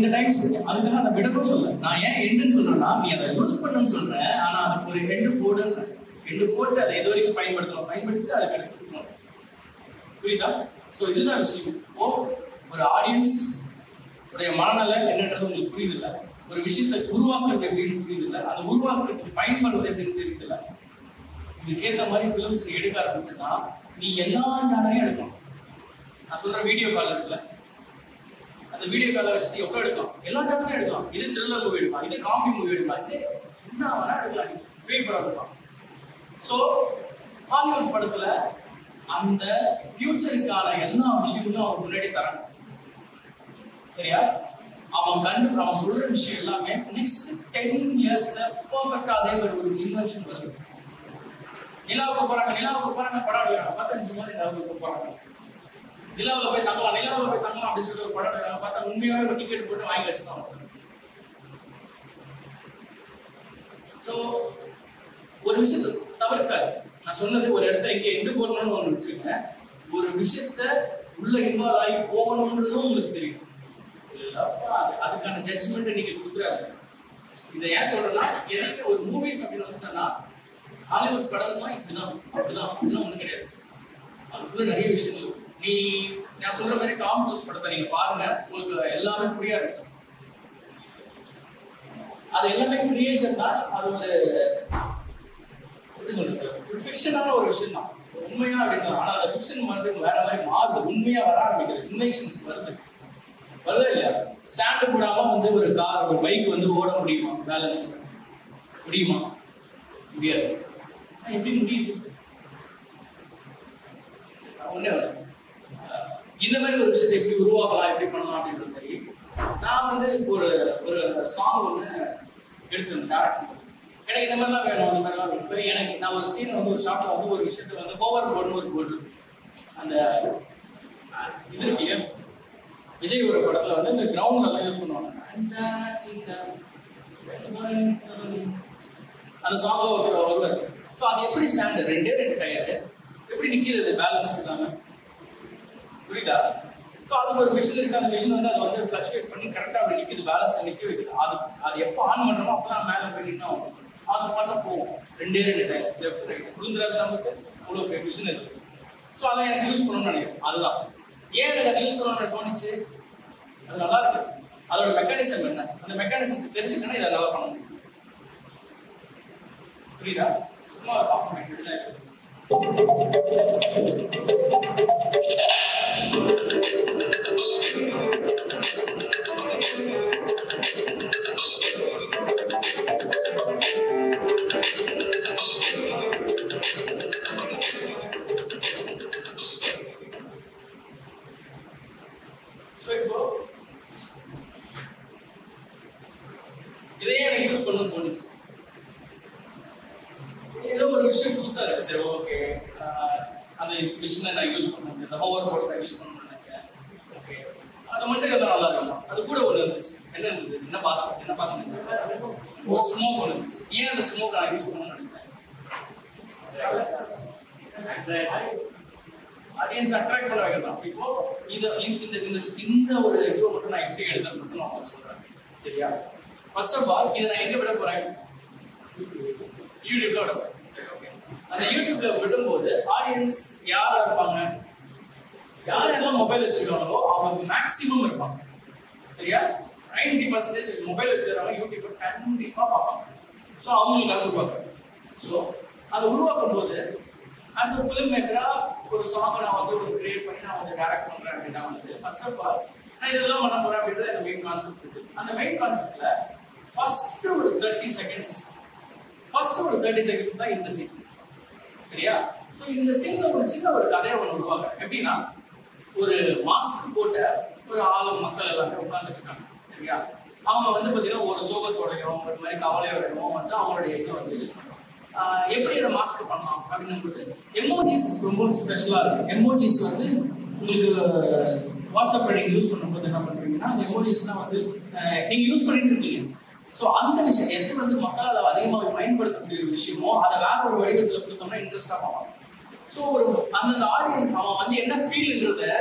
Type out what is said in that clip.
இந்த டைம் சொல்லி அதுக்காக அதை விடவும் சொல்ல நான் ஏன் எண்டுன்னு சொல்றேன்னா நீ அதை யூஸ் பண்ணுன்னு சொல்றேன் ஆனா அதுக்கு ஒரு எண்டு போடுன்ற எண்டு போட்டு அதை எது வரைக்கும் பயன்படுத்தணும் பயன்படுத்திட்டு அதை கற்றுக்கணும் புரியுதா சோ இதுதான் விஷயம் இப்போ ஒரு ஆடியன்ஸ் உடைய மனநல என்னன்றது உங்களுக்கு புரியுது இல்ல ஒரு விஷயத்தை உருவாக்குறது எப்படின்னு புரியுது இல்ல அந்த உருவாக்குறதுக்கு பயன்படுறது எப்படின்னு தெரியுது இல்ல இதுக்கேத்த மாதிரி பிலிம்ஸ் நீ எடுக்க ஆரம்பிச்சுன்னா நீ எல்லா ஜானரையும் எடுக்கலாம் நான் சொல்ற வீடியோ கால் இருக்குல்ல அந்த வீடியோ காலை வச்சு எவ்வளவு எடுக்கலாம் எல்லா ஜானரையும் எடுக்கலாம் இது த்ரில்லர் மூவி எடுக்கலாம் இது காமெடி மூவி எடுக்கலாம் இது என்ன வேணா எடுக்கலாம் நீ பேய் படம் எடுக்கலாம் ஸோ ஹாலிவுட் படத்துல அந்த ஃபியூச்சருக்கான எல்லா விஷயங்களும் அவன் முன்னாடி தரான் சரியா அவன் கண்டு அவன் சொல்ற விஷயம் எல்லாமே நெக்ஸ்ட் டென் இயர்ஸ்ல பர்ஃபெக்டா அதே மாதிரி ஒரு இன்வென்ஷன் வருது நிலாவுக்கு போறாங்க நிலாவுக்கு போறாங்க படம் எடுக்கிறாங்க பத்து நிமிஷம் மாதிரி நிலாவுக்கு போறாங்க நிலாவுல போய் தங்கலாம் நிலாவுல போய் தங்கலாம் அப்படின்னு சொல்லி ஒரு படம் எடுக்கிறாங்க பார்த்தா உண்மையாவே ஒரு டிக்கெட் போட்டு வாங்கி வச்சுதான் ஸோ ஒரு விஷயத்தை தவிர்க்காது நான் சொன்னது ஒரு இடத்துல இங்க எண்டு போடணும்னு ஒன்று வச்சிருக்கேன் ஒரு விஷயத்த உள்ள இன்வால்வ் ஆகி போகணுன்றதும் உங்களுக்கு தெரியும் இல்லப்பா, அது அதுக்கான ஜட்ஜ்மெண்ட் நீங்க கொடுத்துறாரு இதை ஏன் சொல்றேன்னா எனக்கு ஒரு மூவிஸ் அப்படின்னு வந்துட்டேன்னா ஹாலிவுட் படம்னா இப்படிதான் அப்படிதான் அப்படிலாம் ஒண்ணும் கிடையாது அதுக்குள்ள நிறைய விஷயங்கள் நீ நான் சொல்ற மாதிரி டாம் க்ரூஸ் படத்தை நீங்க பாருங்க உங்களுக்கு எல்லாமே புரிய ஆரம்பிச்சிடும் அது எல்லாமே கிரியேஷன் தான் அது ஒரு எப்படி சொல்றது ஒரு ஃபிக்ஷனான ஒரு விஷயம் தான் உண்மையா அப்படின்னா ஆனா அந்த ஃபிக்ஷன் வந்து வேற மாதிரி மாறுது உண்மையா வர ஆரம்பிக்குது இன்வெஷன்ஸ் வருது வருதா இல்லையா ஸ்டாண்டு போடாம வந்து ஒரு கார் ஒரு பைக் வந்து ஓட முடியுமா பேலன்ஸ் முடியுமா முடியாது ஆனா எப்படி முடியுது ஒண்ணே ஒண்ணு. அஹ் இந்த மாதிரி ஒரு விஷயத்தை எப்படி உருவாக்கலாம் எப்படி பண்ணலாம் அப்படின்ற மாதிரி நான் வந்து ஒரு ஒரு சாங் ஒன்று எடுத்திருந்தேன் டேரக்ட் எனக்கு இந்த மாதிரிலாம் வேணும் அந்த மாதிரிலாம் வேணும் இப்போ எனக்கு நான் ஒரு சீனை வந்து ஒரு ஷார்ட்ல வந்து ஒரு விஷயத்தை வந்து ஹோவர் போர்டுன்னு ஒரு போர்டு இருக்கு. அந்த அஹ், இது இருக்கு இல்லையா விஜய் ஒரு படத்துல வந்து இந்த கிரவுண்ட் எல்லாம் யூஸ் பண்ணுவாங்க Antarctica, அந்த சாங்ல ஒருத்தர் வருவார் ஸோ அது எப்படி ஸ்டாண்டர்ட் ரெண்டே ரெண்டு டயர் எப்படி நிக்கிது அது பேலன்ஸ் இல்லாம புரியுதா ஸோ அதுக்கு ஒரு மிஷின் இருக்கு அந்த மிஷின் வந்து அதை வந்து ஃபிளக்ஷுவேட் பண்ணி கரெக்டாக அப்படி நிக்குது பேலன்ஸ் நிக்க வைக்குது அது அது எப்போ ஆன் பண்றோமோ அப்பதான் மேலே போய் நின்னோம் அது பண்ண போகும் ரெண்டே ரெண்டு டயர் லெஃப்ட் ரைட் விழுந்துறாது நமக்கு அவ்வளோ பெரிய மிஷின் இருக்கு ஸோ அதை எனக்கு யூஸ் பண்ணணும்னு நினைக்கிறேன் அதுதான் ஏன் எனக்கு அதை யூஸ் பண்ணணும்னு தோணுச்சு அது நல்லா இருக்கு அதோட மெக்கானிசம் என்ன அந்த மெக்கானிசம் தெரிஞ்சுக்கணும் இதை நல்லா பண்ண முடியும் புரியுதா சும்மா பார்ப்போம் இப்படிதான் இருக்கு. ஸோ இப்போ இதையே எனக்கு யூஸ் பண்ணணும்னு தோணுச்சு ஏதோ ஒரு விஷயம் புதுசா இருக்கு சரி ஓகே அந்த மிஷினை நான் யூஸ் பண்ணணும் இந்த ஹோவர் போர்ட் நான் யூஸ் பண்ணணும்னு நினைச்சேன் ஓகே அது மட்டும் இருந்தால் நல்லா இருக்கும் அது கூட ஒன்று இருந்துச்சு என்ன இருந்தது என்ன பார்த்தோம் என்ன பார்த்தோம் ஒரு ஸ்மோக் ஒன்று இருந்துச்சு ஏன் அந்த ஸ்மோக் நான் யூஸ் பண்ணணும்னு நினைச்சேன் ஆடியன்ஸ் அட்ராக்ட் பண்ண வைக்கலாம் இப்போ இது இந்த இந்த இந்த ஒரு இதுவை மட்டும் நான் எப்படி எடுத்தேன் மட்டும் நான் உங்களுக்கு சொல்றேன் சரியா ஃபர்ஸ்ட் ஆஃப் ஆல் இதை நான் எங்க விட போறேன் யூடியூப்ல விட போறேன் சரி ஓகே அந்த யூடியூப்ல விடும்போது ஆடியன்ஸ் யாரா இருப்பாங்க யார் எல்லாம் மொபைல் வச்சிருக்காங்களோ அவங்க மேக்ஸிமம் இருப்பாங்க சரியா நைன்டி பர்சன்டேஜ் மொபைல் வச்சிருக்காங்க யூடியூப் கண்டிப்பா பார்ப்பாங்க ஸோ அவங்களுக்காக உருவாக்குறேன் ஸோ அதை உருவாக்கும் போது ஆஸ் அ ஃபிலிம் மேக்கரா ஒரு சாங்கை நான் வந்து ஒரு கிரியேட் பண்ணி நான் வந்து டேரக்ட் பண்றேன் அப்படின்னா வந்து ஃபர்ஸ்ட் ஆஃப் ஆல் நான் இதெல்லாம் பண்ண போறேன் அப்படின்றது எனக்கு மெயின் கான்செப்ட் இருக்கு அந்த மெயின் கான்செப்ட்ல ஃபர்ஸ்ட் ஒரு தேர்ட்டி செகண்ட்ஸ் ஃபர்ஸ்ட் ஒரு தேர்ட்டி செகண்ட்ஸ் தான் இந்த சீன் சரியா ஸோ இந்த சீன்ல ஒரு சின்ன ஒரு கதையை ஒன்று உருவாக்குறேன் எப்படின்னா ஒரு மாஸ்க் போட்ட ஒரு ஆளு மக்கள் எல்லாமே உட்கார்ந்துட்டு இருக்காங்க சரியா அவங்க வந்து பாத்தீங்கன்னா ஒரு சோகத்தோடையும் ஒரு மாதிரி கவலையோடையும் வந்து அவங்களுடைய இதை வந்து யூஸ் பண்றாங்க ஆஹ் எப்படி இதை மாஸ்க் பண்ணலாம் அப்படின்னும்போது எமோஜிஸ் ரொம்ப ஸ்பெஷலா இருக்கு எமோஜிஸ் வந்து உங்களுக்கு வாட்ஸ்அப்ல நீங்க யூஸ் பண்ணும்போது என்ன பண்றீங்கன்னா அந்த எமோஜிஸ்லாம் வந்து ஆஹ் நீங்க யூஸ் பண்ணிட்டு இருக்கீங்க ஸோ அந்த விஷயம் எது வந்து மக்களால் அதிகமாக பயன்படுத்தக்கூடிய ஒரு விஷயமோ அதை வேற ஒரு வடிவத்தில் கொடுத்தோம்னா இன்ட்ரெஸ்டாக பார்ப்பாங்க ஸோ ஒரு அந்தந்த ஆடியன்ஸ் அவன் வந்து என்ன ஃபீல்ன்றத